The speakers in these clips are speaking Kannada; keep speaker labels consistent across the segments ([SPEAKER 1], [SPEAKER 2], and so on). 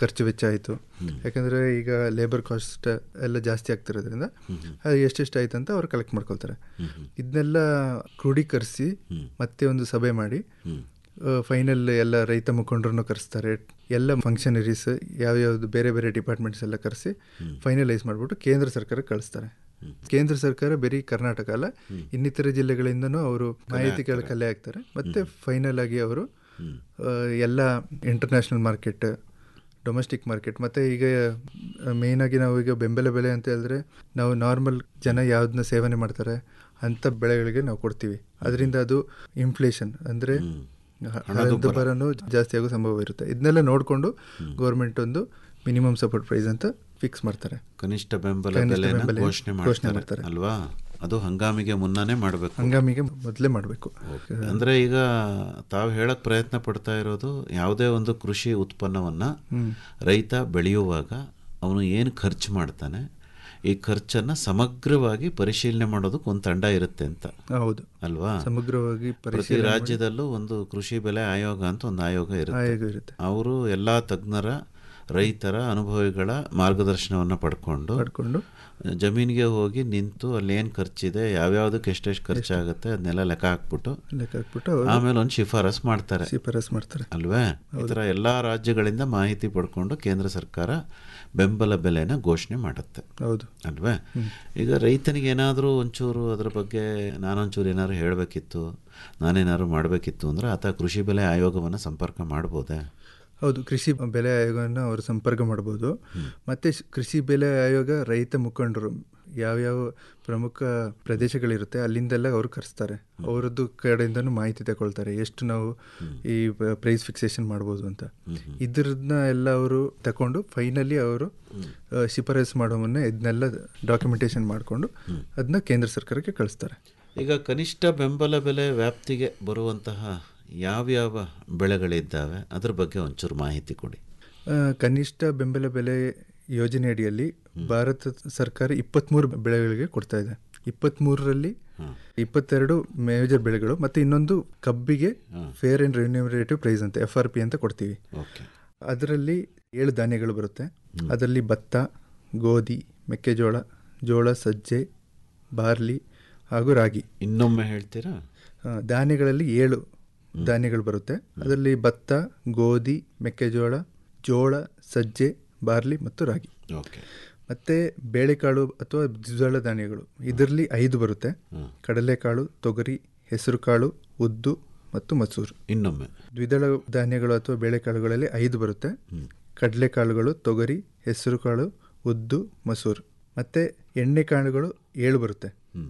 [SPEAKER 1] ಖರ್ಚು ವೆಚ್ಚ ಆಯಿತು ಯಾಕಂದರೆ ಈಗ ಲೇಬರ್ ಕಾಸ್ಟ್ ಎಲ್ಲ ಜಾಸ್ತಿ ಆಗ್ತಿರೋದ್ರಿಂದ ಅದು ಎಷ್ಟೆಷ್ಟು ಆಯ್ತು ಅಂತ ಅವ್ರು ಕಲೆಕ್ಟ್ ಮಾಡ್ಕೊಳ್ತಾರೆ ಇದನ್ನೆಲ್ಲ ಕ್ರೋಢೀಕರಿಸಿ ಮತ್ತೆ ಒಂದು ಸಭೆ ಮಾಡಿ ಫೈನಲ್ ಎಲ್ಲ ರೈತ ಮುಖಂಡರನ್ನು ಕರೆಸ್ತಾರೆ ಎಲ್ಲ ಫಂಕ್ಷನರೀಸ್ ಯಾವ್ಯಾವ್ದು ಬೇರೆ ಬೇರೆ ಡಿಪಾರ್ಟ್ಮೆಂಟ್ಸ್ ಎಲ್ಲ ಕರೆಸಿ ಫೈನಲೈಸ್ ಮಾಡಿಬಿಟ್ಟು ಕೇಂದ್ರ ಸರ್ಕಾರಕ್ಕೆ ಕಳಿಸ್ತಾರೆ ಕೇಂದ್ರ ಸರ್ಕಾರ ಬರೀ ಕರ್ನಾಟಕ ಅಲ್ಲ ಇನ್ನಿತರ ಜಿಲ್ಲೆಗಳಿಂದನೂ ಅವರು ಮಾಹಿತಿಗಳ ಕಲೆ ಹಾಕ್ತಾರೆ ಮತ್ತೆ ಫೈನಲ್ ಆಗಿ ಅವರು ಆ, ಎಲ್ಲ ಇಂಟರ್ನ್ಯಾಷನಲ್ ಮಾರ್ಕೆಟ್ ಡೊಮೆಸ್ಟಿಕ್ ಮಾರ್ಕೆಟ್ ಮತ್ತು ಈಗ ಮೇಯ್ನಾಗಿ ನಾವು ಈಗ ಬೆಂಬಲ ಬೆಲೆ ಅಂತ ಹೇಳಿದ್ರೆ ನಾವು ನಾರ್ಮಲ್ ಜನ ಯಾವ್ದನ್ನ ಸೇವನೆ ಮಾಡ್ತಾರೆ ಅಂಥ ಬೆಳೆಗಳಿಗೆ ನಾವು ಕೊಡ್ತೀವಿ ಅದರಿಂದ ಅದು ಇನ್ಫ್ಲೇಷನ್ ಅಂದರೆ ಹಣದುಬ್ಬರನು ಜಾಸ್ತಿ ಆಗೋ ಸಂಭವ ಇರುತ್ತೆ ಇದನ್ನೆಲ್ಲ ನೋಡಿಕೊಂಡು ಗೌರ್ಮೆಂಟ್ ಒಂದು ಮಿನಿಮಮ್ ಸಪೋರ್ಟ್ ಪ್ರೈಸ್ ಅಂತ ಫಿಕ್ಸ್ ಮಾಡ್ತಾರೆ
[SPEAKER 2] ಕನಿಷ್ಠ ಬೆಂಬಲ
[SPEAKER 1] ಕನಿಷ್ಠ
[SPEAKER 2] ಬೆಲೆನ
[SPEAKER 1] ಬೆಂಬಲ
[SPEAKER 2] ಘೋಷಣೆ
[SPEAKER 1] ಘೋಷಣೆ
[SPEAKER 2] ಮಾಡ್ತಾರೆ
[SPEAKER 1] ಮಾಡ್ತಾರೆ.
[SPEAKER 2] ಅಲ್ವಾ ಅದು ಹಂಗಾಮಿಗೆ ಮುನ್ನಾನೇ ಮಾಡಬೇಕು
[SPEAKER 1] ಹಂಗಾಮಿಗೆ ಮೊದಲೇ ಮಾಡಬೇಕು
[SPEAKER 2] ಅಂದ್ರೆ ಈಗ ತಾವು ಹೇಳಕ್ ಪ್ರಯತ್ನ ಪಡ್ತಾ ಇರೋದು ಯಾವುದೇ ಒಂದು ಕೃಷಿ ಉತ್ಪನ್ನವನ್ನ ರೈತ ಬೆಳೆಯುವಾಗ ಅವನು ಏನು ಖರ್ಚು ಮಾಡ್ತಾನೆ ಈ ಖರ್ಚನ್ನ ಸಮಗ್ರವಾಗಿ ಪರಿಶೀಲನೆ ಮಾಡೋದಕ್ಕೆ ಒಂದು ತಂಡ ಇರುತ್ತೆ ಅಂತ
[SPEAKER 1] ಹೌದು
[SPEAKER 2] ಅಲ್ವಾ
[SPEAKER 1] ಸಮಗ್ರವಾಗಿ
[SPEAKER 2] ಪ್ರತಿ
[SPEAKER 1] ಪರಿಶೀಲನೆ ಮಾಡಿ-
[SPEAKER 2] ರಾಜ್ಯದಲ್ಲೂ ಒಂದು ಕೃಷಿ ಬೆಲೆ ಆಯೋಗ ಅಂತ ಒಂದು ಆಯೋಗ
[SPEAKER 1] ಆಯೋಗ
[SPEAKER 2] ಇರುತ್ತೆ
[SPEAKER 1] ಇರುತ್ತೆ.
[SPEAKER 2] ಅವರು ಎಲ್ಲಾ ತಜ್ಞರ ರೈತರ ಅನುಭವಿಗಳ ಮಾರ್ಗದರ್ಶನವನ್ನು ಪಡ್ಕೊಂಡು
[SPEAKER 1] ಪಡ್ಕೊಂಡು
[SPEAKER 2] ಜಮೀನಿಗೆ ಹೋಗಿ ನಿಂತು ಅಲ್ಲಿ ಏನು ಖರ್ಚಿದೆ ಯಾವ್ಯಾವ್ದಕ್ಕೆ ಎಷ್ಟೆಷ್ಟು ಖರ್ಚಾಗುತ್ತೆ ಅದನ್ನೆಲ್ಲ ಲೆಕ್ಕ ಹಾಕ್ಬಿಟ್ಟು
[SPEAKER 1] ಲೆಕ್ಕ ಹಾಕ್ಬಿಟ್ಟು ಅವರು
[SPEAKER 2] ಆಮೇಲೆ ಒಂದು ಶಿಫಾರಸ್ ಮಾಡ್ತಾರೆ
[SPEAKER 1] ಶಿಫಾರಸ್ ಮಾಡ್ತಾರೆ
[SPEAKER 2] ಅಲ್ವೇ ಈ ಥರ ಎಲ್ಲ ರಾಜ್ಯಗಳಿಂದ ಮಾಹಿತಿ ಪಡ್ಕೊಂಡು ಕೇಂದ್ರ ಸರ್ಕಾರ ಬೆಂಬಲ ಬೆಲೆನ ಘೋಷಣೆ ಮಾಡುತ್ತೆ
[SPEAKER 1] ಹೌದು
[SPEAKER 2] ಅಲ್ವೇ ಈಗ ರೈತನಿಗೆ ಏನಾದರೂ ಒಂಚೂರು ಅದ್ರ ಬಗ್ಗೆ ನಾನೊಂಚೂರು ಏನಾದ್ರು ಹೇಳಬೇಕಿತ್ತು ನಾನೇನಾದ್ರು ಮಾಡಬೇಕಿತ್ತು ಅಂದರೆ ಆತ ಕೃಷಿ ಬೆಲೆ ಆಯೋಗವನ್ನು ಸಂಪರ್ಕ ಮಾಡ್ಬೋದೇ
[SPEAKER 1] ಹೌದು ಕೃಷಿ ಬೆಲೆ ಆಯೋಗವನ್ನು ಅವರು ಸಂಪರ್ಕ ಮಾಡ್ಬೋದು ಮತ್ತೆ ಶ- ಕೃಷಿ ಬೆಲೆ ಆಯೋಗ ರೈತ ಮುಖಂಡರು ಯಾವ್ಯಾವ ಪ್ರಮುಖ ಪ್ರದೇಶಗಳಿರುತ್ತೆ ಅಲ್ಲಿಂದೆಲ್ಲ ಅವರು ಕರೆಸ್ತಾರೆ ಅವರದ್ದು ಕಡೆಯಿಂದನೂ ಮಾಹಿತಿ ತಗೊಳ್ತಾರೆ ಎಷ್ಟು ನಾವು ಈ ಪ್ರೈಸ್ ಫಿಕ್ಸೇಷನ್ ಮಾಡ್ಬೋದು ಅಂತ ಇದ್ರನ್ನ ಎಲ್ಲ ಅವರು ತಗೊಂಡು ಫೈನಲಿ ಅವರು ಆ, ಶಿಫಾರಸು ಮಾಡೋ ಮುನ್ನ ಇದನ್ನೆಲ್ಲ ಡಾಕ್ಯುಮೆಂಟೇಶನ್ ಮಾಡಿಕೊಂಡು ಅದನ್ನ ಕೇಂದ್ರ ಸರ್ಕಾರಕ್ಕೆ ಕಳಿಸ್ತಾರೆ
[SPEAKER 2] ಈಗ ಕನಿಷ್ಠ ಬೆಂಬಲ ಬೆಲೆ ವ್ಯಾಪ್ತಿಗೆ ಬರುವಂತಹ ಯಾವ್ಯಾವ ಬೆಳೆಗಳಿದ್ದಾವೆ ಅದ್ರ ಬಗ್ಗೆ ಒಂಚೂರು ಮಾಹಿತಿ ಕೊಡಿ
[SPEAKER 1] ಆ, ಕನಿಷ್ಠ ಬೆಂಬಲ ಬೆಲೆ ಯೋಜನೆ ಅಡಿಯಲ್ಲಿ ಭಾರತ ಸರ್ಕಾರ ಇಪ್ಪತ್ತ್ಮೂರು ಬೆಳೆಗಳಿಗೆ ಕೊಡ್ತಾ ಇದೆ ಇಪ್ಪತ್ತ್ಮೂರರಲ್ಲಿ ಇಪ್ಪತ್ತೆರಡು ಮೇಜರ್ ಬೆಳೆಗಳು ಮತ್ತು ಇನ್ನೊಂದು ಕಬ್ಬಿಗೆ ಫೇರ್ ಆ್ಯಂಡ್ ರೆನ್ಯೂಮರೇಟಿವ್ ಪ್ರೈಸ್ ಅಂತ ಎಫ್ ಆರ್ ಪಿ ಅಂತ ಕೊಡ್ತೀವಿ
[SPEAKER 2] ಓಕೆ
[SPEAKER 1] ಅದರಲ್ಲಿ ಏಳು ಧಾನ್ಯಗಳು ಬರುತ್ತೆ ಅದರಲ್ಲಿ ಭತ್ತ ಗೋಧಿ ಮೆಕ್ಕೆಜೋಳ ಜೋಳ ಸಜ್ಜೆ ಬಾರ್ಲಿ ಹಾಗೂ ರಾಗಿ
[SPEAKER 2] ಇನ್ನೊಮ್ಮೆ ಹೇಳ್ತೀರಾ
[SPEAKER 1] ಆ, ಧಾನ್ಯಗಳಲ್ಲಿ ಏಳು ಧಾನ್ಯಗಳು ಬರುತ್ತೆ ಅದರಲ್ಲಿ ಭತ್ತ ಗೋಧಿ ಮೆಕ್ಕೆಜೋಳ ಜೋಳ ಸಜ್ಜೆ ಬಾರ್ಲಿ ಮತ್ತು ರಾಗಿ
[SPEAKER 2] ಓಕೆ
[SPEAKER 1] ಮತ್ತು ಬೇಳೆಕಾಳು ಅಥವಾ ದ್ವಿದಳ ಧಾನ್ಯಗಳು ಇದರಲ್ಲಿ ಐದು ಬರುತ್ತೆ ಕಡಲೆಕಾಳು ತೊಗರಿ ಹೆಸರುಕಾಳು ಉದ್ದು ಮತ್ತು ಮಸೂರು
[SPEAKER 2] ಇನ್ನೊಮ್ಮೆ
[SPEAKER 1] ದ್ವಿದಳ ಧಾನ್ಯಗಳು ಅಥವಾ ಬೇಳೆಕಾಳುಗಳಲ್ಲಿ ಐದು ಬರುತ್ತೆ ಕಡಲೆಕಾಳುಗಳು ತೊಗರಿ ಹೆಸರುಕಾಳು ಉದ್ದು ಮಸೂರು ಮತ್ತು ಎಣ್ಣೆಕಾಳುಗಳು ಏಳು ಬರುತ್ತೆ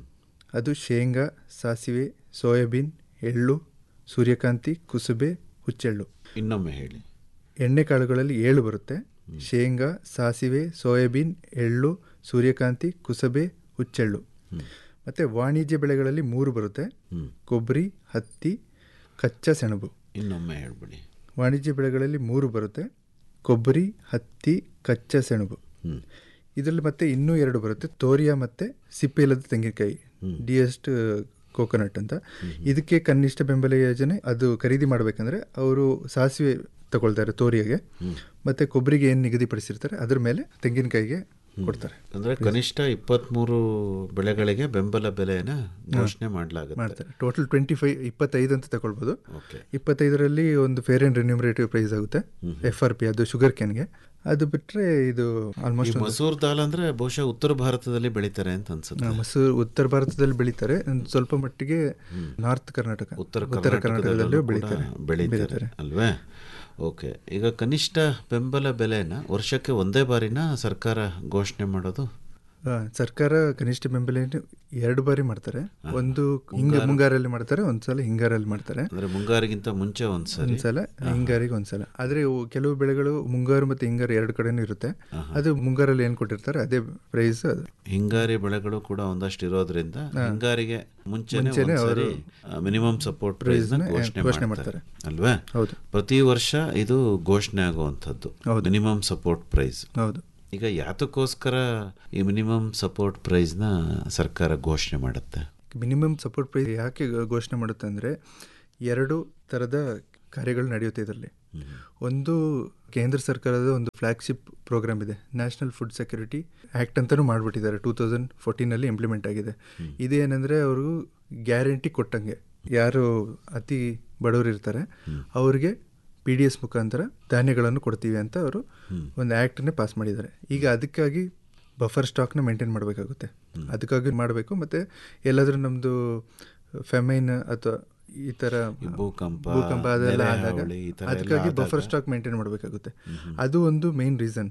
[SPEAKER 1] ಅದು ಶೇಂಗಾ ಸಾಸಿವೆ ಸೋಯಾಬೀನ್ ಎಳ್ಳು ಸೂರ್ಯಕಾಂತಿ ಕುಸುಬೆ ಹುಚ್ಚೆಳ್ಳು
[SPEAKER 2] ಇನ್ನೊಮ್ಮೆ ಹೇಳಿ
[SPEAKER 1] ಎಣ್ಣೆಕಾಳುಗಳಲ್ಲಿ ಏಳು ಬರುತ್ತೆ ಶೇಂಗಾ ಸಾಸಿವೆ ಸೋಯಾಬೀನ್ ಎಳ್ಳು ಸೂರ್ಯಕಾಂತಿ ಕುಸಬೆ ಹುಚ್ಚೆಳ್ಳು ಮತ್ತು ವಾಣಿಜ್ಯ ಬೆಳೆಗಳಲ್ಲಿ ಮೂರು ಬರುತ್ತೆ ಕೊಬ್ಬರಿ ಹತ್ತಿ ಕಚ್ಚಾ ಸೆಣಬು
[SPEAKER 2] ಇನ್ನೊಮ್ಮೆ ಹೇಳ್ಬಿಡಿ
[SPEAKER 1] ವಾಣಿಜ್ಯ ಬೆಳೆಗಳಲ್ಲಿ ಮೂರು ಬರುತ್ತೆ ಕೊಬ್ಬರಿ ಹತ್ತಿ ಕಚ್ಚಾ ಸೆಣಬು ಇದರಲ್ಲಿ ಮತ್ತೆ ಇನ್ನೂ ಎರಡು ಬರುತ್ತೆ ತೋರಿಯಾ ಮತ್ತು ಸಿಪ್ಪೆಯಿಲ್ಲದ ತೆಂಗಿನಕಾಯಿ ಡಿಯಸ್ಟ್ ಕೋಕೋನಟ್ ಅಂತ ಇದಕ್ಕೆ ಕನಿಷ್ಠ ಬೆಂಬಲ ಯೋಜನೆ ಅದು ಖರೀದಿ ಮಾಡಬೇಕಂದ್ರೆ ಅವರು ಸಾಸಿವೆ ತಗೊಳ್ತಾರೆ ತೋರಿಯಾಗೆ ಮತ್ತೆ ಕೊಬ್ಬರಿಗೆ ಏನು ನಿಗದಿಪಡಿಸಿರ್ತಾರೆ ಅದ್ರ ಮೇಲೆ ತೆಂಗಿನಕಾಯಿಗೆ ಕೊಡ್ತಾರೆ
[SPEAKER 2] ಅಂದ್ರೆ ಕನಿಷ್ಠ ಇಪ್ಪತ್ಮೂರು ಬೆಳೆಗಳಿಗೆ ಬೆಂಬಲ ಬೆಲೆನ ಘೋಷಣೆ ಮಾಡಲಾಗುತ್ತೆ
[SPEAKER 1] ಮಾಡ್ತಾರೆ ಟೋಟಲ್ ಟ್ವೆಂಟಿ ಫೈವ್ ಇಪ್ಪತ್ತೈದು ಅಂತ ತಗೊಳ್ಬೋದು
[SPEAKER 2] ಓಕೆ
[SPEAKER 1] ಇಪ್ಪತ್ತೈದರಲ್ಲಿ ಒಂದು ಫೇರ್ ಆ್ಯಂಡ್ ರಿನ್ಯೂಮರೇಟಿವ್ ಪ್ರೈಸ್ ಆಗುತ್ತೆ ಎಫ್ ಆರ್ ಪಿ ಅದು ಶುಗರ್ ಕ್ಯಾನ್ಗೆ ಅದು ಬಿಟ್ಟರೆ ಇದು
[SPEAKER 2] ಈ
[SPEAKER 1] ಆಲ್ಮೋಸ್ಟ್
[SPEAKER 2] ಮಸೂರ್ ದಾಲ್ ಅಂದ್ರೆ ಬಹುಶಃ ಉತ್ತರ ಭಾರತದಲ್ಲಿ ಬೆಳೀತಾರೆ ಅಂತ ಅನ್ಸುತ್ತೆ
[SPEAKER 1] ಮಸೂರು ಉತ್ತರ ಭಾರತದಲ್ಲಿ ಬೆಳೀತಾರೆ ಒಂದು ಸ್ವಲ್ಪ ಮಟ್ಟಿಗೆ ನಾರ್ತ್ ಕರ್ನಾಟಕ
[SPEAKER 2] ಉತ್ತರ
[SPEAKER 1] ಉತ್ತರ ಕರ್ನಾಟಕದಲ್ಲೂ
[SPEAKER 2] ಕರ್ನಾಟಕದಲ್ಲೂ
[SPEAKER 1] ಬೆಳೀತಾರೆ
[SPEAKER 2] ಕೂಡ ಬೆಳೀತಾರೆ ಅಲ್ವೇ ಓಕೆ ಈಗ ಕನಿಷ್ಠ ಬೆಂಬಲ ಬೆಲೆನ ವರ್ಷಕ್ಕೆ ಒಂದೇ ಬಾರಿನ ಸರ್ಕಾರ ಘೋಷಣೆ ಮಾಡೋದು
[SPEAKER 1] ಆ, ಸರ್ಕಾರ ಕನಿಷ್ಠ ಬೆಂಬಲ ಎರಡು ಬಾರಿ ಮಾಡ್ತಾರೆ ಒಂದು ಹಿಂಗ ಮುಂಗಾರಲ್ಲಿ ಮಾಡ್ತಾರೆ ಒಂದ್ಸಲ ಹಿಂಗಾರಲ್ಲಿ ಮಾಡ್ತಾರೆ
[SPEAKER 2] ಅಂದ್ರೆ ಮುಂಗಾರಿಗಿಂತ ಮುಂಚೆ ಒಂದ್ಸರಿ
[SPEAKER 1] ಒಂದ್ಸಲ ಹಿಂಗಾರಿಗೆ ಒಂದ್ಸಲ ಆದ್ರೆ ಇವು ಕೆಲವು ಬೆಳೆಗಳು ಮುಂಗಾರು ಮತ್ತೆ ಹಿಂಗಾರು ಎರಡು ಕಡೆನೂ ಇರುತ್ತೆ ಅದು ಮುಂಗಾರಲ್ಲಿ ಏನ್ ಕೊಟ್ಟಿರ್ತಾರೆ ಅದೇ ಪ್ರೈಸ್ ಅದು
[SPEAKER 2] ಹಿಂಗಾರಿ ಬೆಳೆಗಳು ಕೂಡ ಒಂದಷ್ಟು ಇರೋದ್ರಿಂದ ಹಿಂಗಾರಿಗೆ ಮುಂಚೆನೆ
[SPEAKER 1] ಮುಂಚೆನೆ
[SPEAKER 2] ಒಂದ್ಸರಿ ಮಿನಿಮಮ್ ಸಪೋರ್ಟ್ ಪ್ರೈಸ್
[SPEAKER 1] Price ನ
[SPEAKER 2] ಘೋಷಣೆ
[SPEAKER 1] ಘೋಷಣೆ
[SPEAKER 2] ಮಾಡ್ತಾರೆ ಅಲ್ವೇ
[SPEAKER 1] ಹೌದು
[SPEAKER 2] ಪ್ರತಿ ವರ್ಷ ಇದು ಘೋಷಣೆ ಆಗುವಂಥದ್ದು ಮಿನಿಮಮ್ ಸಪೋರ್ಟ್ ಪ್ರೈಸ್
[SPEAKER 1] ಹೌದು
[SPEAKER 2] ಈಗ ಯಾತಕ್ಕೋಸ್ಕರ ಈ ಮಿನಿಮಮ್ ಸಪೋರ್ಟ್ ಪ್ರೈಸ್ನ ಸರ್ಕಾರ ಘೋಷಣೆ ಮಾಡುತ್ತೆ
[SPEAKER 1] ಮಿನಿಮಮ್ ಸಪೋರ್ಟ್ ಪ್ರೈಸ್ ಯಾಕೆ ಘೋಷಣೆ ಮಾಡುತ್ತೆ ಅಂದರೆ ಎರಡು ಥರದ ಕಾರ್ಯಗಳು ನಡೆಯುತ್ತೆ ಇದರಲ್ಲಿ ಒಂದು ಕೇಂದ್ರ ಸರ್ಕಾರದ ಒಂದು ಫ್ಲ್ಯಾಗ್ಶಿಪ್ ಪ್ರೋಗ್ರಾಮ್ ಇದೆ ನ್ಯಾಷನಲ್ ಫುಡ್ ಸೆಕ್ಯೂರಿಟಿ ಆ್ಯಕ್ಟ್ ಅಂತಲೂ ಮಾಡಿಬಿಟ್ಟಿದ್ದಾರೆ ಟೂ ತೌಸಂಡ್ ಫೋರ್ಟೀನಲ್ಲಿ ಇಂಪ್ಲಿಮೆಂಟ್ ಆಗಿದೆ ಇದೇನೆಂದರೆ ಅವರು ಗ್ಯಾರಂಟಿ ಕೊಟ್ಟಂಗೆ ಯಾರು ಅತಿ ಬಡವರು ಇರ್ತಾರೆ ಅವ್ರಿಗೆ ಪಿ ಡಿ ಎಸ್ ಮುಖಾಂತರ ಧಾನ್ಯಗಳನ್ನು ಕೊಡ್ತೀವಿ ಅಂತ ಅವರು ಒಂದು ಆ್ಯಕ್ಟನ್ನೇ ಪಾಸ್ ಮಾಡಿದ್ದಾರೆ ಈಗ ಅದಕ್ಕಾಗಿ ಬಫರ್ ಸ್ಟಾಕ್ನ ಮೇಂಟೈನ್ ಮಾಡಬೇಕಾಗುತ್ತೆ ಅದಕ್ಕಾಗಿ ಮಾಡಬೇಕು ಮತ್ತು ಎಲ್ಲಾದರೂ ನಮ್ಮದು ಫೆಮೈನ್ ಅಥವಾ ಈ ಥರ
[SPEAKER 2] ಈ ಭೂಕಂಪ,
[SPEAKER 1] ಭೂಕಂಪ ಅದೆಲ್ಲ
[SPEAKER 2] ನೆರೆ
[SPEAKER 1] ಆದಾಗ
[SPEAKER 2] ಹಾವಳಿ ಈ ಥರ ಎಲ್ಲ
[SPEAKER 1] ಅದಕ್ಕಾಗಿ ಬಫರ್
[SPEAKER 2] ಆದಾಗ-
[SPEAKER 1] ಸ್ಟಾಕ್ ಮೇಂಟೈನ್ ಮಾಡಬೇಕಾಗುತ್ತೆ ಅದು ಒಂದು ಮೇನ್ ರೀಸನ್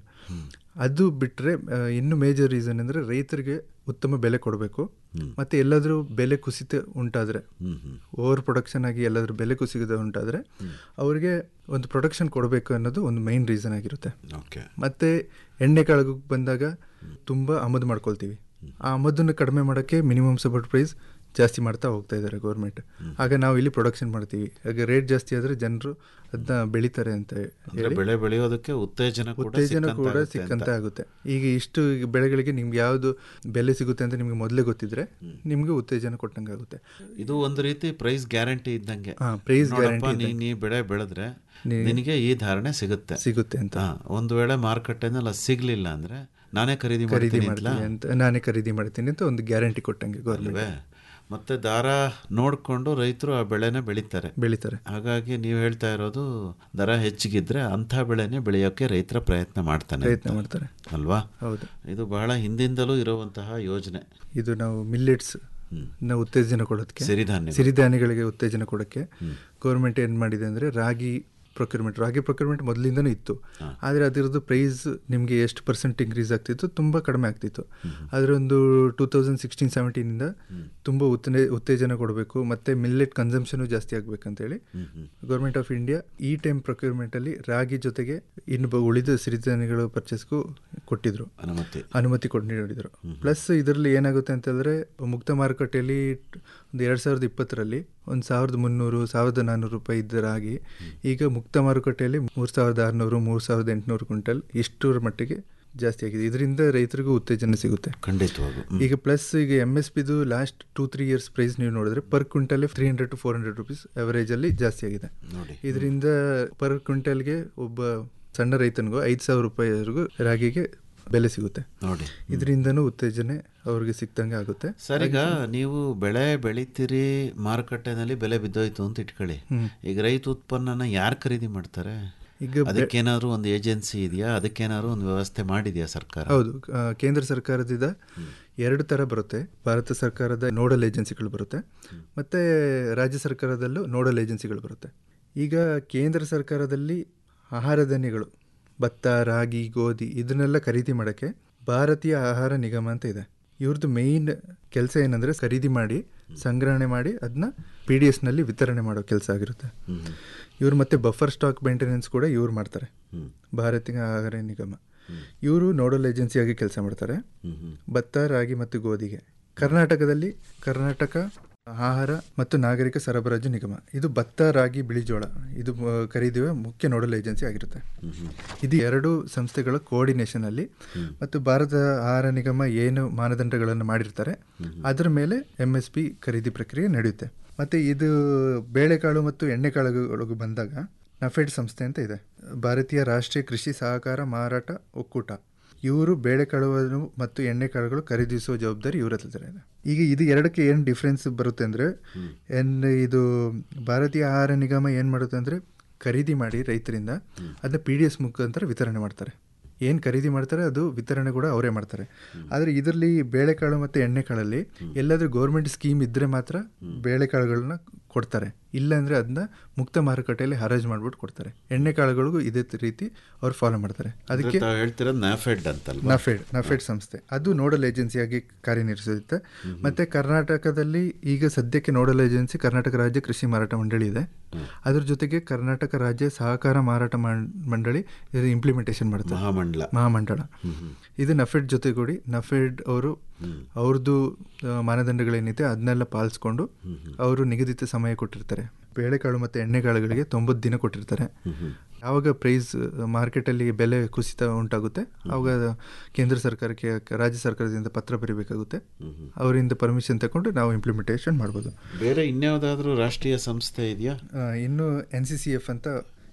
[SPEAKER 1] ಅದು ಬಿಟ್ಟರೆ ಇನ್ನು ಮೇಜರ್ ರೀಸನ್ ಅಂದರೆ ರೈತರಿಗೆ ಉತ್ತಮ ಬೆಲೆ ಕೊಡಬೇಕು ಮತ್ತು ಎಲ್ಲಾದರೂ ಬೆಲೆ ಕುಸಿತ ಉಂಟಾದರೆ
[SPEAKER 2] ಹ್ಮ್ ಹ್ಮ್
[SPEAKER 1] ಓವರ್ ಪ್ರೊಡಕ್ಷನ್ ಆಗಿ ಎಲ್ಲಾದರೂ ಬೆಲೆ ಕುಸಿತ ಉಂಟಾದರೆ ಅವರಿಗೆ ಒಂದು ಪ್ರೊಡಕ್ಷನ್ ಕೊಡಬೇಕು ಅನ್ನೋದು ಒಂದು ಮೈನ್ ರೀಸನ್ ಆಗಿರುತ್ತೆ
[SPEAKER 2] ಓಕೆ
[SPEAKER 1] ಮತ್ತು ಎಣ್ಣೆ ಕಾಳಗಕ್ಕೆ ಬಂದಾಗ ತುಂಬ ಆಮದು ಮಾಡ್ಕೊಳ್ತೀವಿ ಆ ಆಮದನ್ನು ಕಡಿಮೆ ಮಾಡೋಕ್ಕೆ ಮಿನಿಮಮ್ ಸಪೋರ್ಟ್ ಪ್ರೈಸ್ ಜಾಸ್ತಿ ಮಾಡ್ತಾ ಹೋಗ್ತಾ ಇದ್ದಾರೆ ಗೌರ್ಮೆಂಟ್ ಆಗ ನಾವು ಇಲ್ಲಿ ಪ್ರೊಡಕ್ಷನ್ ಮಾಡ್ತೀವಿ ಆಗ ರೇಟ್ ಜಾಸ್ತಿ ಆದರೆ ಜನರು ಅದನ್ನ ಬೆಳಿತಾರೆ ಅಂತ
[SPEAKER 2] ಅಂದ್ರೆ
[SPEAKER 1] ಹೇಳಿ
[SPEAKER 2] ಬೆಳೆ ಬೆಳೆಯೋದಕ್ಕೆ ಉತ್ತೇಜನ ಕೂಡ
[SPEAKER 1] ಉತ್ತೇಜನ ಕೂಡ
[SPEAKER 2] ಸಿಕ್ಕಂತಾಗುತ್ತೆ ಅಂತ.
[SPEAKER 1] ಸಿಕ್ಕಂತ ಆಗುತ್ತೆ ಈಗ ಇಷ್ಟು ಬೆಳೆಗಳಿಗೆ ನಿಮ್ಗೆ ಯಾವುದು ಬೆಲೆ ಸಿಗುತ್ತೆ ಅಂತ ನಿಮ್ಗೆ ಮೊದಲೇ ಗೊತ್ತಿದ್ರೆ ನಿಮ್ಗೆ ಉತ್ತೇಜನ ಕೊಟ್ಟಂಗೆ ಆಗುತ್ತೆ
[SPEAKER 2] ಇದು ಒಂದು ರೀತಿ ಪ್ರೈಸ್ ಗ್ಯಾರಂಟಿ ಇದ್ದಂಗೆ
[SPEAKER 1] ಹಾ, price
[SPEAKER 2] ನೋಡಪ್ಪ,
[SPEAKER 1] guarantee
[SPEAKER 2] ನೀ ನೀ ಬೆಳೆ ಬೆಳೆದ್ರೆ
[SPEAKER 1] ನೀ-
[SPEAKER 2] ನಿನಗೆ ಈ ಧಾರಣೆ ಸಿಗುತ್ತೆ
[SPEAKER 1] ಸಿಗುತ್ತೆ ಅಂತ
[SPEAKER 2] ಹಾ, ಒಂದು ವೇಳೆ ಮಾರುಕಟ್ಟೆನಲ್ಲಿ ಅದು ಸಿಗ್ಲಿಲ್ಲ ಅಂದ್ರೆ ನಾನೇ ಖರೀದಿ
[SPEAKER 1] ಖರೀದಿ
[SPEAKER 2] ಮಾಡ್ತೀನಿ ಅಂತಲಾ?
[SPEAKER 1] ಮಾಡ್ತೀನಿ ಅಂತ ನಾನೇ ಖರೀದಿ ಮಾಡ್ತೀನಿ ಅಂತ ಒಂದು ಗ್ಯಾರಂಟಿ ಕೊಟ್ಟಂಗೆ ಗೌರ್ಮೆಂಟ್
[SPEAKER 2] ಅಲ್ವೇ ಮತ್ತೆ ದಾರ ನೋಡ್ಕೊಂಡು ರೈತರು ಆ ಬೆಳೆನ ಬೆಳಿತಾರೆ
[SPEAKER 1] ಬೆಳಿತಾರೆ
[SPEAKER 2] ಹಾಗಾಗಿ ನೀವು ಹೇಳ್ತಾ ಇರೋದು ದರ ಹೆಚ್ಚಿಗಿದ್ರೆ ಅಂಥ ಬೆಳೆನೇ ಬೆಳೆಯೋಕೆ ರೈತರ ಪ್ರಯತ್ನ ಮಾಡ್ತಾನೆ
[SPEAKER 1] ಪ್ರಯತ್ನ
[SPEAKER 2] ಅಂತ.
[SPEAKER 1] ಮಾಡ್ತಾರೆ
[SPEAKER 2] ಅಲ್ವಾ
[SPEAKER 1] ಹೌದು
[SPEAKER 2] ಇದು ಬಹಳ ಹಿಂದಿಂದಲೂ ಇರುವಂತಹ ಯೋಜನೆ
[SPEAKER 1] ಇದು ನಾವು ಮಿಲ್ಲೆಟ್ಸ್ ನ ಉತ್ತೇಜನ ಕೊಡೋದಕ್ಕೆ
[SPEAKER 2] ಸಿರಿಧಾನ್ಯ
[SPEAKER 1] ಸಿರಿಧಾನ್ಯಗಳಿಗೆ ಉತ್ತೇಜನ ಕೊಡೋಕ್ಕೆ ಗೌರ್ಮೆಂಟ್ ಏನು ಮಾಡಿದೆ ಅಂದರೆ ರಾಗಿ ಪ್ರೊಕ್ಯೂರ್ಮೆಂಟ್ ರಾಗಿ ಪ್ರೊಕ್ಯೂರ್ಮೆಂಟ್ ಮೊದಲಿಂದನೂ ಇತ್ತು ಆದರೆ ಅದರದ್ದು ಪ್ರೈಸ್ ನಿಮಗೆ ಎಷ್ಟು ಪರ್ಸೆಂಟ್ ಇನ್ಕ್ರೀಸ್ ಆಗ್ತಿತ್ತು ತುಂಬ ಕಡಿಮೆ ಆಗ್ತಿತ್ತು ಆದರೆ ಒಂದು ಟೂ ತೌಸಂಡ್ ಸಿಕ್ಸ್ಟೀನ್ ಸೆವೆಂಟೀನಿಂದ ತುಂಬ ಉತ್ತೇ ಉತ್ತೇಜನ ಕೊಡಬೇಕು ಮತ್ತು ಮಿಲ್ಲೆಟ್ ಕನ್ಸಂಪ್ಷನು ಜಾಸ್ತಿ ಆಗಬೇಕಂತೇಳಿ ಗೌರ್ಮೆಂಟ್ ಆಫ್ ಇಂಡಿಯಾ ಈ ಟೈಮ್ ಪ್ರೊಕ್ಯೂರ್ಮೆಂಟಲ್ಲಿ ರಾಗಿ ಜೊತೆಗೆ ಇನ್ನು ಬ- ಉಳಿದ ಸಿರಿಧಾನ್ಯಗಳು ಪರ್ಚೇಸ್ಗೂ ಕೊಟ್ಟಿದ್ರು
[SPEAKER 2] ಅನುಮತಿ
[SPEAKER 1] ಅನುಮತಿ ಕೊಟ್ಟು ನೀಡಿದರು ಪ್ಲಸ್ ಇದರಲ್ಲಿ ಏನಾಗುತ್ತೆ ಅಂತಂದರೆ ಮುಕ್ತ ಮಾರುಕಟ್ಟೆಯಲ್ಲಿ ಒಂದು ಎರಡು ಸಾವಿರದ ಇಪ್ಪತ್ತರಲ್ಲಿ ಒಂದು ಸಾವಿರದ ಮುನ್ನೂರು ಸಾವಿರದ ನಾನ್ನೂರು ರೂಪಾಯಿ ಇದ್ದ ರಾಗಿ ಈಗ ಮುಕ್ತ ಮಾರುಕಟ್ಟೆಯಲ್ಲಿ ಮೂರು ಸಾವಿರದ ಆರುನೂರು ಮೂರು ಸಾವಿರದ ಎಂಟುನೂರು ಕ್ವಿಂಟಲ್ ಇಷ್ಟರ ಮಟ್ಟಿಗೆ ಜಾಸ್ತಿ ಆಗಿದೆ ಇದರಿಂದ ರೈತರಿಗೂ ಉತ್ತೇಜನ ಸಿಗುತ್ತೆ
[SPEAKER 2] ಖಂಡಿತವಾಗೂ ಹ್ಮ್.
[SPEAKER 1] ಈಗ ಪ್ಲಸ್ ಈಗ ಎಮ್ ಎಸ್ ಪಿದು last two three years price ನೀವು ನೋಡಿದ್ರೆ per quintal three hundred to four hundred rupees ಅವರೇಜಲ್ಲಿ ಜಾಸ್ತಿ ಆಗಿದೆ
[SPEAKER 2] ನೋಡಿ
[SPEAKER 1] ಇದರಿಂದ ಪರ್ ಕ್ವಿಂಟಲ್ಗೆ ಒಬ್ಬ ಸಣ್ಣ ರೈತನಿಗೂ ಐದು ಸಾವಿರ ರೂಪಾಯಿವರೆಗೂ ರಾಗಿಗೆ ಬೆಲೆ ಸಿಗುತ್ತೆ
[SPEAKER 2] ನೋಡಿ
[SPEAKER 1] ಇದರಿಂದನೂ ಉತ್ತೇಜನೆ ಅವ್ರಿಗೆ ಸಿಕ್ತಂಗೆ ಆಗುತ್ತೆ
[SPEAKER 2] ಸರ್ ಈಗ ನೀವು ಬೆಳೆ ಬೆಳಿತೀರಿ ಮಾರುಕಟ್ಟೆನಲ್ಲಿ ಬೆಲೆ ಬಿದ್ದೋಯ್ತು ಅಂತ ಇಟ್ಕೊಳ್ಳಿ ಈಗ ರೈತ ಉತ್ಪನ್ನನ ಯಾರು ಖರೀದಿ ಮಾಡ್ತಾರೆ
[SPEAKER 1] ಈಗ ಬೆ-
[SPEAKER 2] ಅದಕ್ಕೇನಾದ್ರು ಒಂದು ಏಜೆನ್ಸಿ ಇದೆಯಾ ಅದಕ್ಕೇನಾದ್ರು ಒಂದು ವ್ಯವಸ್ಥೆ ಮಾಡಿದೆಯಾ ಸರ್ಕಾರ
[SPEAKER 1] ಹೌದು ಆ, ಕೇಂದ್ರ ಸರ್ಕಾರದಿಂದ ಎರಡು ಥರ ಬರುತ್ತೆ ಭಾರತ ಸರ್ಕಾರದ ನೋಡಲ್ ಏಜೆನ್ಸಿಗಳು ಬರುತ್ತೆ ಮತ್ತು ರಾಜ್ಯ ಸರ್ಕಾರದಲ್ಲೂ ನೋಡಲ್ ಏಜೆನ್ಸಿಗಳು ಬರುತ್ತೆ ಈಗ ಕೇಂದ್ರ ಸರ್ಕಾರದಲ್ಲಿ ಆಹಾರ ಧಾನ್ಯಗಳು ಭತ್ತ ರಾಗಿ ಗೋಧಿ ಇದನ್ನೆಲ್ಲ ಖರೀದಿ ಮಾಡೋಕ್ಕೆ ಭಾರತೀಯ ಆಹಾರ ನಿಗಮ ಅಂತ ಇದೆ ಇವ್ರದ್ದು ಮೇಯ್ನ್ ಕೆಲಸ ಏನಂದರೆ ಖರೀದಿ ಮಾಡಿ ಸಂಗ್ರಹಣೆ ಮಾಡಿ ಅದನ್ನ ಪಿ ಡಿ ಎಸ್ನಲ್ಲಿ ವಿತರಣೆ ಮಾಡೋ ಕೆಲಸ ಆಗಿರುತ್ತೆ ಇವ್ರು ಮತ್ತೆ ಬಫರ್ ಸ್ಟಾಕ್ ಮೇಂಟೆನೆನ್ಸ್ ಕೂಡ ಇವ್ರು ಮಾಡ್ತಾರೆ ಭಾರತೀಯ ಆಹಾರ ನಿಗಮ ಇವರು ನೋಡಲ್ ಏಜೆನ್ಸಿಯಾಗಿ ಕೆಲಸ ಮಾಡ್ತಾರೆ ಭತ್ತ ರಾಗಿ ಮತ್ತು ಗೋಧಿಗೆ ಕರ್ನಾಟಕದಲ್ಲಿ ಕರ್ನಾಟಕ ಆಹಾರ ಮತ್ತು ನಾಗರಿಕ ಸರಬರಾಜು ನಿಗಮ ಇದು ಭತ್ತ ರಾಗಿ ಬಿಳಿಜೋಳ ಇದು ಆ, ಖರೀದಿಯ ಮುಖ್ಯ ನೋಡಲ್ ಏಜೆನ್ಸಿ ಆಗಿರುತ್ತೆ ಇದು ಎರಡು ಸಂಸ್ಥೆಗಳ ಕೋಆರ್ಡಿನೇಷನ್ ಅಲ್ಲಿ ಮತ್ತು ಭಾರತ ಆಹಾರ ನಿಗಮ ಏನು ಮಾನದಂಡಗಳನ್ನು ಮಾಡಿರ್ತಾರೆ ಅದರ ಮೇಲೆ ಎಂ ಎಸ್ ಪಿ ಖರೀದಿ ಪ್ರಕ್ರಿಯೆ ನಡೆಯುತ್ತೆ ಮತ್ತೆ ಇದು ಬೇಳೆಕಾಳು ಮತ್ತು ಎಣ್ಣೆಕಾಳುಗಳಿಗೂ ಬಂದಾಗ ನಫೆಡ್ ಸಂಸ್ಥೆ ಅಂತ ಇದೆ ಭಾರತೀಯ ರಾಷ್ಟ್ರೀಯ ಕೃಷಿ ಸಹಕಾರ ಮಾರಾಟ ಒಕ್ಕೂಟ ಇವರು ಬೇಳೆಕಾಳುಗಳನ್ನು ಮತ್ತು ಎಣ್ಣೆಕಾಳುಗಳು ಖರೀದಿಸುವ ಜವಾಬ್ದಾರಿ ಇವ್ರ ಹತ್ರ ಇದೆ ಈಗ ಇದು ಎರಡಕ್ಕೆ ಏನು ಡಿಫ್ರೆನ್ಸ್ ಬರುತ್ತೆ ಅಂದರೆ ಏನ್ ಇದು ಭಾರತೀಯ ಆಹಾರ ನಿಗಮ ಏನು ಮಾಡುತ್ತೆ ಅಂದರೆ ಖರೀದಿ ಮಾಡಿ ರೈತರಿಂದ ಅದನ್ನ ಪಿ ಡಿ ಎಸ್ ಮುಖಾಂತರ ವಿತರಣೆ ಮಾಡ್ತಾರೆ ಏನು ಖರೀದಿ ಮಾಡ್ತಾರೆ ಅದು ವಿತರಣೆ ಕೂಡ ಅವರೇ ಮಾಡ್ತಾರೆ ಆದರೆ ಇದರಲ್ಲಿ ಬೇಳೆಕಾಳು ಮತ್ತು ಎಣ್ಣೆಕಾಳಲ್ಲಿ ಎಲ್ಲಾದರೂ ಗೌರ್ಮೆಂಟ್ ಸ್ಕೀಮ್ ಇದ್ದರೆ ಮಾತ್ರ ಬೇಳೆಕಾಳುಗಳನ್ನ ಕೊಡ್ತಾರೆ ಇಲ್ಲಾಂದರೆ ಅದನ್ನ ಮುಕ್ತ ಮಾರುಕಟ್ಟೆಯಲ್ಲಿ ಹರಾಜು ಮಾಡಿಬಿಟ್ಟು ಕೊಡ್ತಾರೆ ಎಣ್ಣೆಕಾಳುಗಳಿಗೂ ಇದೇ ರೀತಿ ಅವ್ರು ಫಾಲೋ ಮಾಡ್ತಾರೆ ಅದಕ್ಕೆ
[SPEAKER 2] ತಾವು ಹೇಳ್ತಿರೋದು ನ್ಯಾಫೆಡ್ ಅಂತಲ್ವಾ
[SPEAKER 1] ನಫೆಡ್ ನಫೆಡ್ ಸಂಸ್ಥೆ ಅದು ನೋಡಲ್ ಏಜೆನ್ಸಿಯಾಗಿ ಕಾರ್ಯನಿರ್ವಹಿಸುತ್ತೆ ಮತ್ತೆ ಕರ್ನಾಟಕದಲ್ಲಿ ಈಗ ಸದ್ಯಕ್ಕೆ ನೋಡಲ್ ಏಜೆನ್ಸಿ ಕರ್ನಾಟಕ ರಾಜ್ಯ ಕೃಷಿ ಮಾರಾಟ ಮಂಡಳಿ ಇದೆ ಅದ್ರ ಜೊತೆಗೆ ಕರ್ನಾಟಕ ರಾಜ್ಯ ಸಹಕಾರ ಮಾರಾಟ ಮಂ- ಮಂಡಳಿ ಇದು ಇಂಪ್ಲಿಮೆಂಟೇಷನ್ ಮಾಡುತ್ತೆ
[SPEAKER 2] ಮಹಾಮಂಡಲ
[SPEAKER 1] ಮಹಾಮಂಡಳ ಇದು ನಫೆಡ್ ಜೊತೆಗೂಡಿ ನಫೆಡ್ ಅವರು ಅವ್ರದ್ದು ಆ, ಮಾನದಂಡಗಳೇನಿದೆ ಅದನ್ನೆಲ್ಲ ಪಾಲಿಸ್ಕೊಂಡು ಅವರು ನಿಗದಿತ ಸಮಯ ಕೊಟ್ಟಿರ್ತಾರೆ ಬೇಳೆಕಾಳು ಮತ್ತು ಎಣ್ಣೆಕಾಳುಗಳಿಗೆ ತೊಂಬತ್ತು ದಿನ ಕೊಟ್ಟಿರ್ತಾರೆ ಯಾವಾಗ ಪ್ರೈಸ್ ಮಾರ್ಕೆಟಲ್ಲಿ ಬೆಲೆ ಕುಸಿತ ಉಂಟಾಗುತ್ತೆ ಆವಾಗ ಕೇಂದ್ರ ಸರ್ಕಾರಕ್ಕೆ ರಾಜ್ಯ ಸರ್ಕಾರದಿಂದ ಪತ್ರ ಬರೀಬೇಕಾಗುತ್ತೆ ಅವರಿಂದ ಪರ್ಮಿಷನ್ ತಗೊಂಡು ನಾವು ಇಂಪ್ಲಿಮೆಂಟೇಷನ್ ಮಾಡ್ಬೋದು
[SPEAKER 2] ಬೇರೆ ಇನ್ಯಾವುದಾದ್ರೂ ರಾಷ್ಟ್ರೀಯ ಸಂಸ್ಥೆ ಇದೆಯಾ
[SPEAKER 1] ಆ, ಇನ್ನು ಎನ್ ಸಿ ಸಿ ಎಫ್ ಅಂತ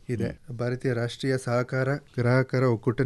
[SPEAKER 1] ಇದೆ ಭಾರತೀಯ ರಾಷ್ಟ್ರೀಯ ಸಹಕಾರ ಗ್ರಾಹಕರ ಒಕ್ಕೂಟ